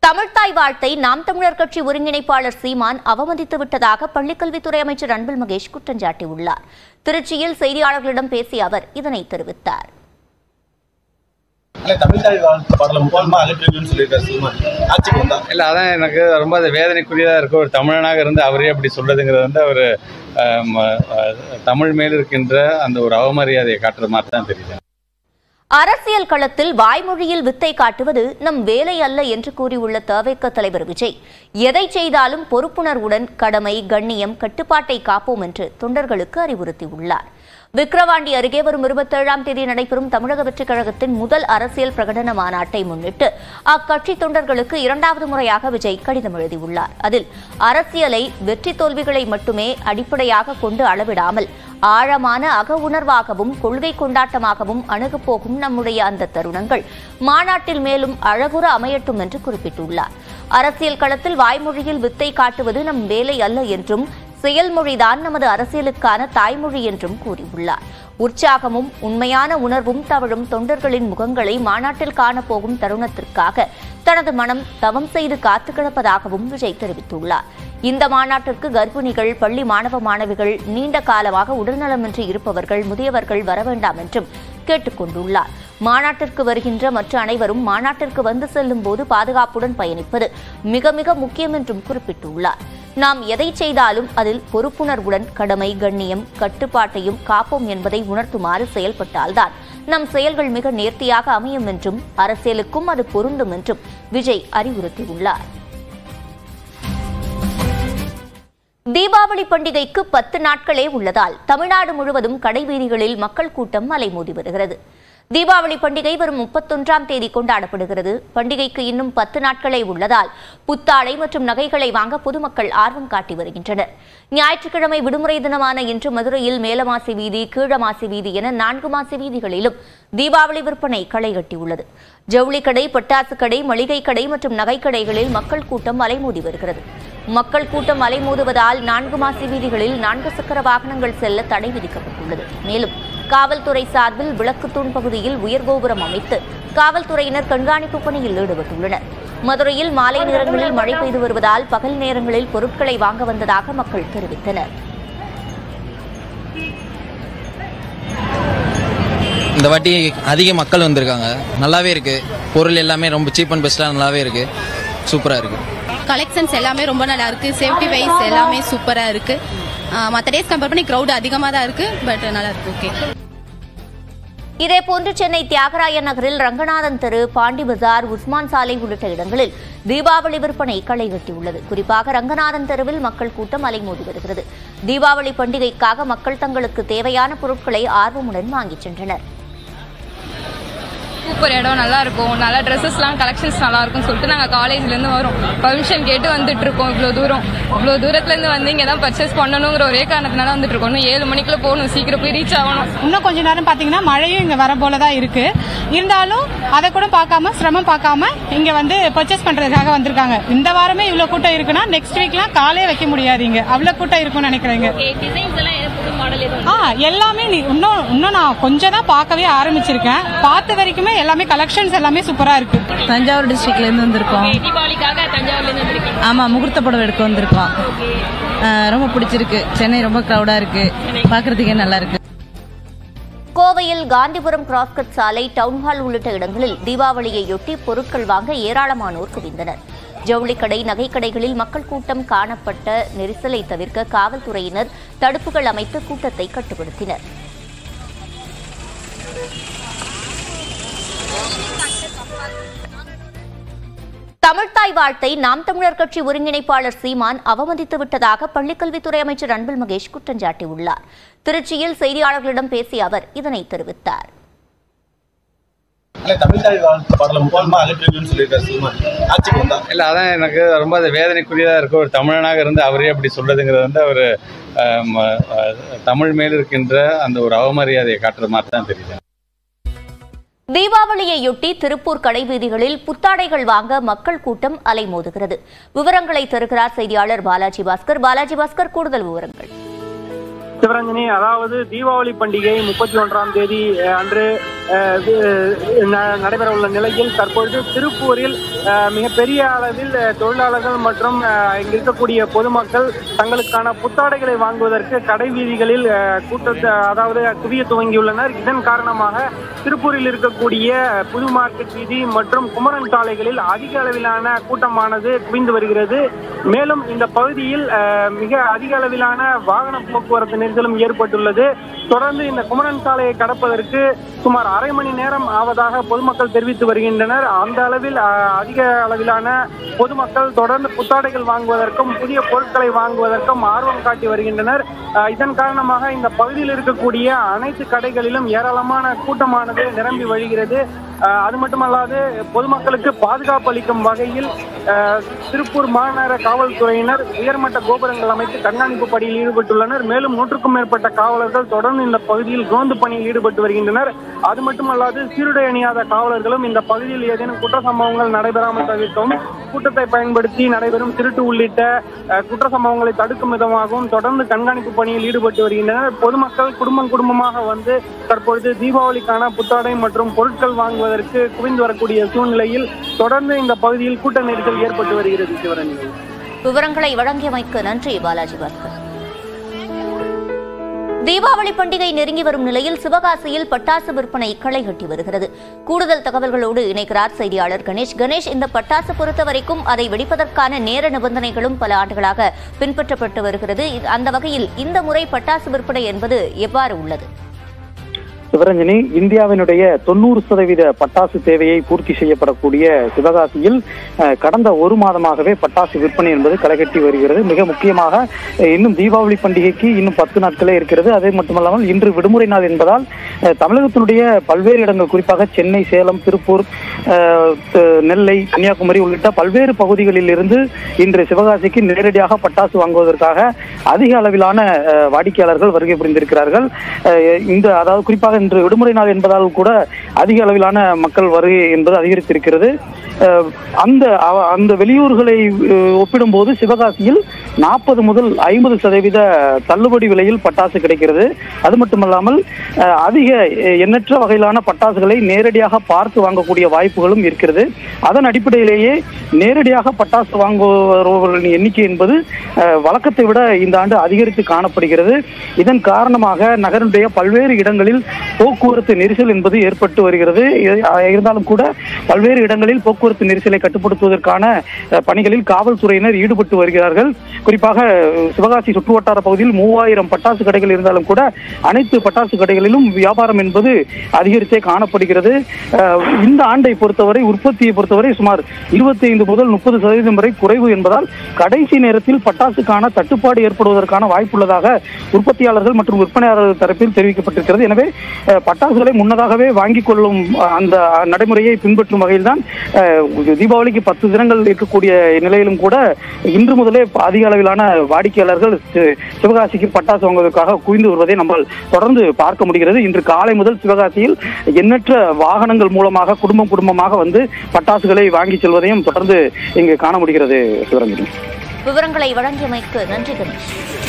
தமிழ்த்தாய் வாழ்த்தை நாம் தமிழர் கட்சி ஒருங்கிணைப்பாளர் சீமான் அவமதித்து விட்டதாக பள்ளிக்கல்வித்துறை அமைச்சர் அன்பில் மகேஷ் குற்றம் சாட்டியுள்ளார் திருச்சியில் செய்தியாளர்களிடம் பேசிய அவர் இதனை தெரிவித்தார் இல்ல தமிழ்தாய் வாழ்த்து பாடல முக்கியமா அகற்றுன்னு சொல்லியிருக்காரு சீமான் ஆட்சிக்கு வந்தா இல்லை அதான் எனக்கு ரொம்ப அது வேதனைக்குரியதாக இருக்கு ஒரு தமிழனாக இருந்து அவரே அப்படி சொல்றதுங்கிறது வந்து அவர் தமிழ் மேல் இருக்கின்ற அந்த ஒரு அவமரியாதையை காட்டுற மாதிரி தான் தெரியுது அரசியல் களத்தில் வாய்மொழியில் வித்தை காட்டுவது நம் வேலை அல்ல என்று கூறியுள்ள தவேக தலைவர் விஜய் எதை செய்தாலும் பொறுப்புணர்வுடன் கடமை கண்ணியம் கட்டுப்பாட்டை காப்போம் என்று தொண்டர்களுக்கு அறிவுறுத்தியுள்ளார் விக்கிரவாண்டி அருகே வரும் இருபத்தேழாம் தேதி நடைபெறும் தமிழக வெற்றிக் கழகத்தின் முதல் அரசியல் பிரகடன மாநாட்டை முன்னிட்டு அக்கட்சி தொண்டர்களுக்கு இரண்டாவது முறையாக விஜய் கடிதம் எழுதியுள்ளார் அதில் அரசியலை வெற்றி தோல்விகளை மட்டுமே அடிப்படையாக கொண்டு அளவிடாமல் ஆழமான அக உணர்வாகவும் கொள்கை கொண்டாட்டமாகவும் அணுகப்போகும் நம்முடைய அந்த தருணங்கள் மாநாட்டில் மேலும் அழகுற அமையட்டும் என்று குறிப்பிட்டுள்ளார் அரசியல் களத்தில் வாய்மொழியில் வித்தை காட்டுவது நம் வேலை அல்ல என்றும் செயல்மொழிதான் நமது அரசியலுக்கான தாய்மொழி என்றும் கூறியுள்ளார் உற்சாகமும் உண்மையான உணர்வும் தவழும் தொண்டர்களின் முகங்களை மாநாட்டில் காணப்போகும் தருணத்திற்காக தனது மனம் தவம் செய்து காத்து கிடப்பதாகவும் விஜய் தெரிவித்துள்ளார் இந்த மாநாட்டிற்கு கர்ப்பிணிகள் பள்ளி மாணவ மாணவிகள் நீண்ட காலமாக உடல்நலமின்றி இருப்பவர்கள் முதியவர்கள் வர வேண்டாம் என்றும் கேட்டுக் கொண்டுள்ளார் மாநாட்டிற்கு வருகின்ற மற்ற அனைவரும் மாநாட்டிற்கு வந்து செல்லும் போது பாதுகாப்புடன் பயணிப்பது மிக மிக முக்கியம் என்றும் குறிப்பிட்டுள்ளார் நாம் எதை செய்தாலும் அதில் பொறுப்புணர்வுடன் கடமை கண்ணியம் கட்டுப்பாட்டையும் காப்போம் என்பதை உணர்த்துமாறு செயல்பட்டால்தான் நம் செயல்கள் மிக நேர்த்தியாக அமையும் என்றும் அரசியலுக்கும் அது பொருந்தும் என்றும் விஜய் அறிவுறுத்தியுள்ளார் தீபாவளி பண்டிகைக்கு பத்து நாட்களே உள்ளதால் தமிழ்நாடு முழுவதும் கடைவீதிகளில் மக்கள் கூட்டம் அலைமோதி வருகிறது தீபாவளி பண்டிகை வரும் முப்பத்தொன்றாம் தேதி கொண்டாடப்படுகிறது பண்டிகைக்கு இன்னும் பத்து நாட்களே உள்ளதால் புத்தாடை மற்றும் நகைகளை வாங்க பொதுமக்கள் ஆர்வம் காட்டி வருகின்றனர் ஞாயிற்றுக்கிழமை விடுமுறை தினமான இன்று மதுரையில் மேலமாசி வீதி கீழமாசி வீதி என நான்கு மாசி வீதிகளிலும் தீபாவளி விற்பனை களை கட்டியுள்ளது ஜவுளி கடை பட்டாசு கடை மளிகை கடை மற்றும் நகைக்கடைகளில் மக்கள் கூட்டம் அலைமோதி வருகிறது மக்கள் கூட்டம் அலைமோதுவதால் நான்கு மாசி வீதிகளில் நான்கு சக்கர வாகனங்கள் செல்ல தடை விதிக்கப்பட்டுள்ளது மேலும் காவல்துறை சார்பில் விளக்குத்தூண் பகுதியில் உயர்கோபுரம் அமைத்து காவல்துறையினர் கண்காணிப்பு பணியில் ஈடுபட்டுள்ளனர் மதுரையில் மாலை நேரங்களில் மழை பெய்து வருவதால் பகல் நேரங்களில் பொருட்களை வாங்க வந்ததாக மக்கள் தெரிவித்தனர் இந்த வாட்டி அதிக மக்கள் வந்திருக்காங்க நல்லாவே இருக்கு பொருள் எல்லாமே ரொம்ப சீப் அண்ட் பெஸ்ட்டாக நல்லாவே இருக்கு சூப்பராக இருக்கு கலெக்ஷன்ஸ் எல்லாமே ரொம்ப நல்லா இருக்கு சேஃப்டி வைஸ் எல்லாமே சூப்பரா இருக்கு மற்ற டேஸ் கம்பேர் பண்ணி க்ரௌட் அதிகமாக தான் இருக்கு பட் நல்லா இருக்கு ஓகே இதேபோன்று சென்னை தியாகராய நகரில் ரங்கநாதன் தெரு பாண்டி பஜார் உஸ்மான் சாலை உள்ளிட்ட இடங்களில் தீபாவளி விற்பனை களை கட்டியுள்ளது குறிப்பாக ரங்கநாதன் தெருவில் மக்கள் கூட்டம் அலைமோதி வருகிறது தீபாவளி பண்டிகைக்காக மக்கள் தங்களுக்கு தேவையான பொருட்களை ஆர்வமுடன் வாங்கிச் சென்றனர் சூப்பர் இடம் நல்லா இருக்கும் நல்லா ட்ரெஸ்ஸஸ்லாம் கலெக்ஷன்ஸ் நல்லா இருக்கும்னு சொல்லிட்டு நாங்கள் காலேஜ்லேருந்து வரோம் பர்மிஷன் கேட்டு வந்துட்டு இருக்கோம் இவ்வளோ தூரம் இவ்வளோ தூரத்துலேருந்து வந்து இங்கே தான் பர்ச்சேஸ் பண்ணணுங்கிற ஒரே காரணத்தினால வந்துட்டு இருக்கோம் இன்னும் ஏழு மணிக்குள்ள போகணும் சீக்கிரம் போய் ரீச் ஆகணும் இன்னும் கொஞ்ச நேரம் பாத்தீங்கன்னா மழையும் இங்க வர போல தான் இருக்கு இருந்தாலும் அதை கூட பார்க்காம சிரமம் பார்க்காம இங்க வந்து பர்ச்சேஸ் பண்றதுக்காக வந்திருக்காங்க இந்த வாரமே இவ்வளவு கூட்டம் இருக்குன்னா நெக்ஸ்ட் வீக்லாம் காலே வைக்க முடியாது இங்க அவ்வளவு கூட்டம் இருக்கும்னு நினைக்கிறேங்க ஆ எல்லாமே நீ- இன்னும் இன்னும் நான் கொஞ்சம் தான் பார்க்கவே ஆரம்பிச்சிருக்கேன் பார்த்த வரைக்குமே எல்லாமே கலெக்ஷன்ஸ் எல்லாமே சூப்பரா இருக்கு தஞ்சாவூர் டிஸ்ட்ரிக்ட்ல இருந்து வந்திருக்கோம் ஆமா முகூர்த்த புடவை எடுக்க வந்திருக்கோம் ஆஹ் ரொம்ப பிடிச்சிருக்கு சென்னை ரொம்ப கிரௌடா இருக்கு பாக்குறதுக்கே நல்லா இருக்கு கோவையில் காந்திபுரம் கிராஸ்கட் சாலை டவுன்ஹால் உள்ளிட்ட இடங்களில் தீபாவளியையொட்டி பொருட்கள் வாங்க ஏராளமானோர் குவிந்தனர் ஜவுளிக்கடை நகைக்கடைகளில் மக்கள் கூட்டம் காணப்பட்ட நெரிசலை தவிர்க்க காவல்துறையினர் தடுப்புகள் அமைத்து கூட்டத்தை கட்டுப்படுத்தினர் தமிழ்த்தாய் வாழ்த்தை நாம் தமிழர் கட்சி ஒருங்கிணைப்பாளர் சீமான் அவமதித்து விட்டதாக பள்ளிக்கல்வித்துறை அமைச்சர் அன்பில் மகேஷ் குற்றம் சாட்டியுள்ளார் திருச்சியில் செய்தியாளர்களிடம் பேசிய அவர் இதனை தெரிவித்தார் இல்ல தமிழ்தாய் வாழ்த்து பாடல முக்கியமா அகற்றுன்னு சொல்லியிருக்காரு சீமான் ஆட்சிக்கு வந்தா இல்லை அதான் எனக்கு ரொம்ப அது வேதனைக்குரியதாக இருக்கு ஒரு தமிழனாக இருந்து அவரே அப்படி சொல்றதுங்கிறது வந்து அவர் தமிழ் மேல் இருக்கின்ற அந்த ஒரு அவமரியாதையை காட்டுற மாதிரி தான் தெரியுது தீபாவளியையொட்டி திருப்பூர் கடைவீதிகளில் புத்தாடைகள் வாங்க மக்கள் கூட்டம் அலைமோதுகிறது விவரங்களை தருகிறார் செய்தியாளர் பாலாஜி பாஸ்கர் பாலாஜி பாஸ்கர் கூடுதல் விவரங்கள் சிவரஞ்சனி அதாவது தீபாவளி பண்டிகை முப்பத்தி ஒன்றாம் தேதி அஹ், அன்று அஹ், வி- ந- நடைபெற உள்ள நிலையில் தற்பொழுது திருப்பூரில் அஹ், மிகப்பெரிய அளவில் அஹ், தொழிலாளர்கள் மற்றும் அஹ், இங்கு இருக்கக்கூடிய பொதுமக்கள் தங்களுக்கான புத்தாடைகளை வாங்குவதற்கு கடை வீதிகளில் அஹ், கூட்டத்தை அதாவது குவிய துவங்கியுள்ளனர் இதன் காரணமாக திருப்பூரில் இருக்கக்கூடிய புது மார்க்கெட் வீதி மற்றும் குமரன் சாலைகளில் அதிக அளவிலான கூட்டமானது குவிந்து வருகிறது மேலும் இந்த பகுதியில் அஹ், மிக அதிக அளவிலான வாகன போக்குவரத்து நெரிசலும் ஏற்பட்டுள்ளது தொடர்ந்து இந்த குமரன் சாலையை கடப்பதற்கு சுமார் அரை மணி நேரம் ஆவதாக பொதுமக்கள் தெரிவித்து வருகின்றனர் அந்த அளவில் அஹ், அதிக அளவிலான பொதுமக்கள் தொடர்ந்து புத்தாடைகள் வாங்குவதற்கும் புதிய பொருட்களை வாங்குவதற்கும் ஆர்வம் காட்டி வருகின்றனர் அஹ், இதன் காரணமாக இந்த பகுதியில் இருக்கக்கூடிய அனைத்து கடைகளிலும் ஏராளமான கூட்டமானது நிரம்பி வழிகிறது அஹ், அது மட்டுமல்லாது பொதுமக்களுக்கு பாதுகாப்பு அளிக்கும் வகையில் அஹ், திருப்பூர் மாநகர காவல்துறையினர் உயர்மட்ட கோபுரங்கள் அமைத்து கண்காணிப்பு பணியில் ஈடுபட்டுள்ளனர் மேலும் நூற்றுக்கும் மேற்பட்ட காவலர்கள் தொடர்ந்து இந்த பகுதியில் ரோந்து பணியில் ஈடுபட்டு வருகின்றனர் அது மட்டுமல்லாது சீருடை அணியாத காவலர்களும் இந்த பகுதியில் ஏதேனும் குற்ற சம்பவங்கள் நடைபெறாமல் தவிர்க்கவும் கூட்டத்தை பயன்படுத்தி நடைபெறும் திருட்டு உள்ளிட்ட அஹ், குற்ற சம்பவங்களை தடுக்கும் விதமாகவும் தொடர்ந்து கண்காணிப்பு பணியில் ஈடுபட்டு வருகின்றனர் பொதுமக்கள் குடும்பம் குடும்பமாக வந்து தற்பொழுது தீபாவளிக்கான புத்தாடை மற்றும் பொருட்கள் வாங்குவதற்கு குவிந்து வரக்கூடிய சூழ்நிலையில் தொடர்ந்து இந்த பகுதியில் கூட்ட நெரிசல் ஏற்பட்டு வருகிறது சிவரஞ்சனி விவரங்களை வழங்கியமைக்கு நன்றி பாலாஜி பாஸ்கர் தீபாவளி பண்டிகை நெருங்கி வரும் நிலையில் சிவகாசியில் பட்டாசு விற்பனை களை கட்டி வருகிறது கூடுதல் தகவல்களோடு இணைக்கிறார் செய்தியாளர் கணேஷ் கணேஷ் இந்த பட்டாசு பொறுத்த வரைக்கும் அதை வெடிப்பதற்கான நேர நிபந்தனைகளும் பல ஆண்டுகளாக பின்பற்றப்பட்டு வருகிறது இது- அந்த வகையில் இந்த முறை பட்டாசு விற்பனை என்பது எவ்வாறு உள்ளது சிவரஞ்சனி இந்தியாவினுடைய தொண்ணூறு சதவீத பட்டாசு தேவையை பூர்த்தி செய்யப்படக்கூடிய சிவகாசியில் அஹ், கடந்த ஒரு மாதமாகவே பட்டாசு விற்பனை என்பது களைகட்டி வருகிறது மிக முக்கியமாக அஹ், இன்னும் தீபாவளி பண்டிகைக்கு இன்னும் பத்து நாட்களே இருக்கிறது அது மட்டுமல்லாமல் இன்று விடுமுறை நாள் என்பதால் அஹ், தமிழகத்தினுடைய பல்வேறு இடங்கள் குறிப்பாக சென்னை சேலம் திருப்பூர் அஹ், த- நெல்லை கன்னியாகுமரி உள்ளிட்ட பல்வேறு பகுதிகளில் இருந்து இன்று சிவகாசிக்கு நேரடியாக பட்டாசு வாங்குவதற்காக அதிக அளவிலான அஹ், வாடிக்கையாளர்கள் வருகை புரிந்திருக்கிறார்கள் அஹ், இந்த அதாவது குறிப்பாக இன்று விடுமுறை நாள் என்பதால் கூட அதிக அளவிலான மக்கள் வருகை என்பது அதிகரித்திருக்கிறது அஹ், அந்த அவ- அந்த வெளியூர்களை அஹ், ஒப்பிடும்போது சிவகாசியில் நாற்பது முதல் ஐம்பது சதவீத தள்ளுபடி விலையில் பட்டாசு கிடைக்கிறது அது மட்டுமல்லாமல் அஹ், அதிக அஹ், எண்ணற்ற வகையிலான பட்டாசுகளை நேரடியாக பார்த்து வாங்கக்கூடிய வாய்ப்புகளும் இருக்கிறது அதன் அடிப்படையிலேயே நேரடியாக பட்டாசு வாங்குபவர்களின் எண்ணிக்கை என்பது அஹ், வழக்கத்தை விட இந்த ஆண்டு அதிகரித்து காணப்படுகிறது இதன் காரணமாக நகருடைய பல்வேறு இடங்களில் போக்குவரத்து நெரிசல் என்பது ஏற்பட்டு வருகிறது இது- அஹ், இருந்தாலும் கூட பல்வேறு இடங்களில் போக்குவரத்து நெரிசலை கட்டுப்படுத்துவதற்கான அஹ், பணிகளில் காவல்துறையினர் ஈடுபட்டு வருகிறார்கள் குறிப்பாக அஹ், சிவகாசி சுற்றுவட்டார பகுதியில் மூவாயிரம் பட்டாசு கடைகள் இருந்தாலும் கூட அனைத்து பட்டாசு கடைகளிலும் வியாபாரம் என்பது அதிகரித்தே காணப்படுகிறது அஹ், இந்த ஆண்டை பொறுத்தவரை உற்பத்தியை பொறுத்தவரை சுமார் இருபத்தி ஐந்து முதல் முப்பது சதவீதம் வரை குறைவு என்பதால் கடைசி நேரத்தில் பட்டாசுக்கான தட்டுப்பாடு ஏற்படுவதற்கான வாய்ப்புள்ளதாக உற்பத்தியாளர்கள் மற்றும் விற்பனையாளர்கள் தரப்பில் தெரிவிக்கப்பட்டிருக்கிறது எனவே அஹ், பட்டாசுகளை முன்னதாகவே வாங்கிக் கொள்ளும் அஹ், அந்த நடைமுறையை பின்பற்றும் வகையில்தான் அஹ், தீபாவளிக்கு பத்து தினங்கள் இருக்கக்கூடிய நிலையிலும் கூட இன்று முதலே அதிக அளவிலான வாடிக்கையாளர்கள் சி- சிவகாசிக்கு பட்டாசு வாங்குவதற்காக குவிந்து வருவதை நம்மால் தொடர்ந்து பார்க்க முடிகிறது இன்று காலை முதல் சிவகாசியில் எண்ணற்ற வாகனங்கள் மூலமாக குடும்பம் குடும்பமாக வந்து பட்டாசுகளை வாங்கி செல்வதையும் தொடர்ந்து இங்கு காண முடிகிறது சிவரஞ்சனி விவரங்களை வழங்கியமைக்கு நன்றி கணேஷ்